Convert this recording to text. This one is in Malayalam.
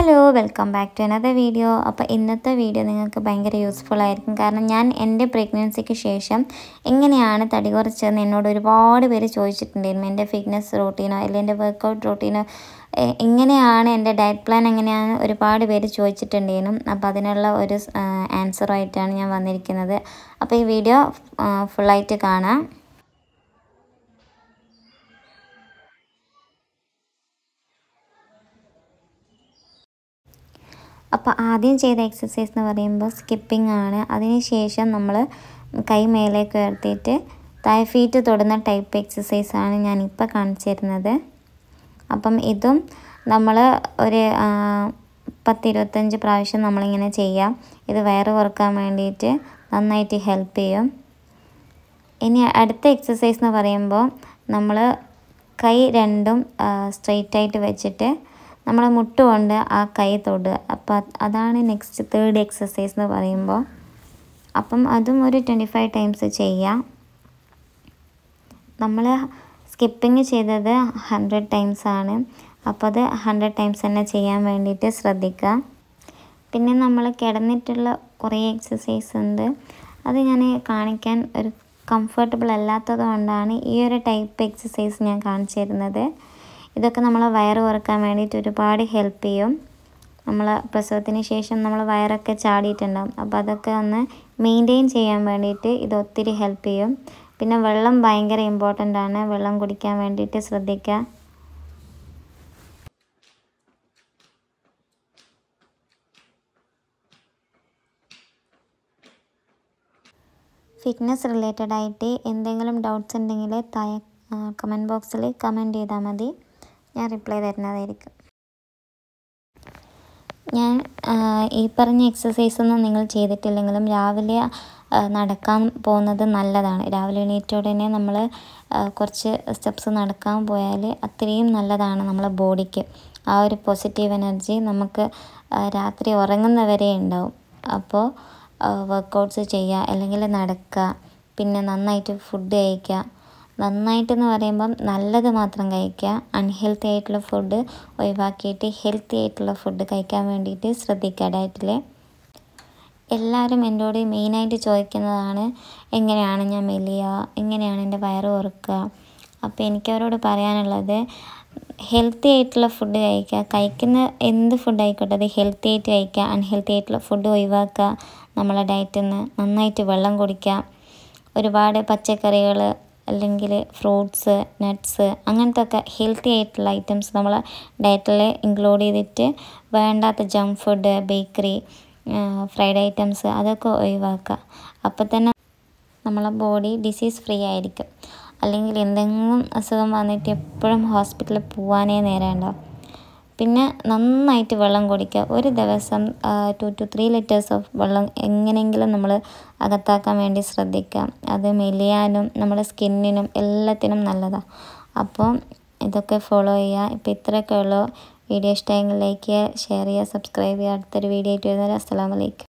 hello welcome back to another video അപ്പോൾ ഇന്നത്തെ വീഡിയോ നിങ്ങൾക്ക് ഭയങ്കര യൂസ്ഫുൾ ആയിരിക്കും കാരണം ഞാൻ എൻ്റെ പ്രഗ്നൻസിക്ക് ശേഷം എങ്ങനെയാണ് തടി കുറച്ചതെന്ന് എന്നോട് ഒരുപാട് പേര് ചോദിച്ചിട്ടുണ്ടായിരുന്നു എൻ്റെ ഫിറ്റ്നസ് റൂട്ടീനോ അല്ലെങ്കിൽ എൻ്റെ വർക്കൗട്ട് റൂട്ടീനോ എങ്ങനെയാണ് എൻ്റെ ഡയറ്റ് പ്ലാൻ എങ്ങനെയാണ് ഒരുപാട് പേര് ചോദിച്ചിട്ടുണ്ടായിരുന്നു അപ്പോൾ അതിനുള്ള ഒരു ആൻസറുമായിട്ടാണ് ഞാൻ വന്നിരിക്കുന്നത് അപ്പോൾ ഈ വീഡിയോ ഫുള്ളായിട്ട് കാണാം അപ്പോൾ ആദ്യം ചെയ്ത എക്സസൈസ് എന്ന് പറയുമ്പോൾ സ്കിപ്പിംഗ് ആണ് അതിനുശേഷം നമ്മൾ കൈ മേലേക്ക് ഉയർത്തിയിട്ട് താഴെ ഫീറ്റ് തൊടുന്ന ടൈപ്പ് എക്സസൈസ് ആണ് ഞാനിപ്പോൾ കാണിച്ചു തരുന്നത് അപ്പം ഇതും നമ്മൾ ഒരു പത്തിരുപത്തഞ്ച് പ്രാവശ്യം നമ്മളിങ്ങനെ ചെയ്യാം ഇത് വയറ് കുറക്കാൻ വേണ്ടിയിട്ട് നന്നായിട്ട് ഹെൽപ്പ് ചെയ്യും ഇനി അടുത്ത എക്സസൈസ് എന്ന് പറയുമ്പോൾ നമ്മൾ കൈ രണ്ടും സ്ട്രെയിറ്റ് ആയിട്ട് വെച്ചിട്ട് നമ്മൾ മുട്ടുകൊണ്ട് ആ കൈ തൊടുക അപ്പോൾ അതാണ് നെക്സ്റ്റ് തേർഡ് എക്സസൈസ് എന്ന് പറയുമ്പോൾ അപ്പം അതും ഒരു ട്വൻറ്റി ഫൈവ് ടൈംസ് ചെയ്യാം നമ്മൾ സ്കിപ്പിങ് ചെയ്തത് ഹൺഡ്രഡ് ടൈംസ് ആണ് അപ്പോൾ അത് ഹൺഡ്രഡ് ടൈംസ് തന്നെ ചെയ്യാൻ വേണ്ടിയിട്ട് ശ്രദ്ധിക്കുക പിന്നെ നമ്മൾ കിടന്നിട്ടുള്ള കുറേ എക്സസൈസ് ഉണ്ട് അത് ഞാൻ കാണിക്കാൻ ഒരു കംഫർട്ടബിൾ അല്ലാത്തത് കൊണ്ടാണ് ഈ ഒരു ടൈപ്പ് എക്സസൈസ് ഞാൻ കാണിച്ചു തരുന്നത് ഇതൊക്കെ നമ്മൾ വയറ് കുറക്കാൻ വേണ്ടിയിട്ട് ഒരുപാട് ഹെൽപ്പ് ചെയ്യും നമ്മൾ പ്രസവത്തിന് ശേഷം നമ്മൾ വയറൊക്കെ ചാടിയിട്ടുണ്ടാകും അപ്പോൾ അതൊക്കെ ഒന്ന് മെയിൻറ്റെയിൻ ചെയ്യാൻ വേണ്ടിയിട്ട് ഇത് ഒത്തിരി ഹെൽപ്പ് ചെയ്യും പിന്നെ വെള്ളം ഭയങ്കര ഇമ്പോർട്ടൻ്റ് ആണ് വെള്ളം കുടിക്കാൻ വേണ്ടിയിട്ട് ശ്രദ്ധിക്കുക ഫിറ്റ്നസ് റിലേറ്റഡ് ആയിട്ട് എന്തെങ്കിലും ഡൗട്ട്സ് ഉണ്ടെങ്കിൽ താഴെ കമൻറ്റ് ബോക്സിൽ കമൻറ്റ് ചെയ്താൽ മതി ഞാൻ റിപ്ലൈ തരുന്നതായിരിക്കും ഞാൻ ഈ പറഞ്ഞ എക്സസൈസ് ഒന്നും നിങ്ങൾ ചെയ്തിട്ടില്ലെങ്കിലും രാവിലെ നടക്കാൻ പോകുന്നത് നല്ലതാണ് രാവിലെ എണീറ്റോടെ തന്നെ നമ്മൾ കുറച്ച് സ്റ്റെപ്സ് നടക്കാൻ പോയാൽ അത്രയും നല്ലതാണ് നമ്മളെ ബോഡിക്ക് ആ ഒരു പോസിറ്റീവ് എനർജി നമുക്ക് രാത്രി ഉറങ്ങുന്നവരെ ഉണ്ടാവും അപ്പോൾ വർക്കൗട്ട്സ് ചെയ്യുക അല്ലെങ്കിൽ നടക്കുക പിന്നെ നന്നായിട്ട് ഫുഡ് കഴിക്കുക നന്നായിട്ടെന്ന് പറയുമ്പം നല്ലത് മാത്രം കഴിക്കുക അൺഹെൽത്തി ആയിട്ടുള്ള ഫുഡ് ഒഴിവാക്കിയിട്ട് ഹെൽത്തി ആയിട്ടുള്ള ഫുഡ് കഴിക്കാൻ വേണ്ടിയിട്ട് ശ്രദ്ധിക്കുക ഡയറ്റിൽ എല്ലാവരും എന്നോട് മെയിനായിട്ട് ചോദിക്കുന്നതാണ് എങ്ങനെയാണ് ഞാൻ മെലിയുക എങ്ങനെയാണ് എൻ്റെ വയറ് കുറക്കുക അപ്പോൾ എനിക്ക് അവരോട് പറയാനുള്ളത് ഹെൽത്തി ആയിട്ടുള്ള ഫുഡ് കഴിക്കുക കഴിക്കുന്ന എന്ത് ഫുഡ് ആയിക്കോട്ടെ അത് ഹെൽത്തി ആയിട്ട് കഴിക്കുക അൺഹെൽത്തി ആയിട്ടുള്ള ഫുഡ് ഒഴിവാക്കുക നമ്മളെ ഡയറ്റിൽ നിന്ന് നന്നായിട്ട് വെള്ളം കുടിക്കുക ഒരുപാട് പച്ചക്കറികൾ അല്ലെങ്കിൽ ഫ്രൂട്ട്സ് നട്ട്സ് അങ്ങനത്തെ ഒക്കെ ഹെൽത്തി ആയിട്ടുള്ള ഐറ്റംസ് നമ്മൾ ഡയറ്റിൽ ഇൻക്ലൂഡ് ചെയ്തിട്ട് വേണ്ടാത്ത junk food bakery fried items അതൊക്കെ ഒഴിവാക്കുക അപ്പോൾ തന്നെ നമ്മളെ ബോഡി ഡിസീസ് ഫ്രീ ആയിരിക്കും അല്ലെങ്കിൽ എന്തെങ്കിലും അസുഖം വന്നിട്ട് എപ്പോഴും ഹോസ്പിറ്റലിൽ പോകാനേ നേരം ഉണ്ടാവും പിന്നെ നന്നായിട്ട് വെള്ളം കുടിക്കുക ഒരു ദിവസം two two three litres of വെള്ളം എങ്ങനെയെങ്കിലും നമ്മൾ അകത്താക്കാൻ വേണ്ടി ശ്രദ്ധിക്കുക അത് മെലിയാനും നമ്മുടെ സ്കിന്നിനും എല്ലാത്തിനും നല്ലതാണ് അപ്പോൾ ഇതൊക്കെ ഫോളോ ചെയ്യുക ഇപ്പോൾ ഇത്രയൊക്കെ ഉള്ളൂ വീഡിയോ ഇഷ്ടമെങ്കിൽ ലൈക്ക് ചെയ്യുക ഷെയർ ചെയ്യുക സബ്സ്ക്രൈബ് ചെയ്യുക അടുത്തൊരു വീഡിയോ ആയിട്ട് വരുന്നത് അസ്സലാമലൈക്കും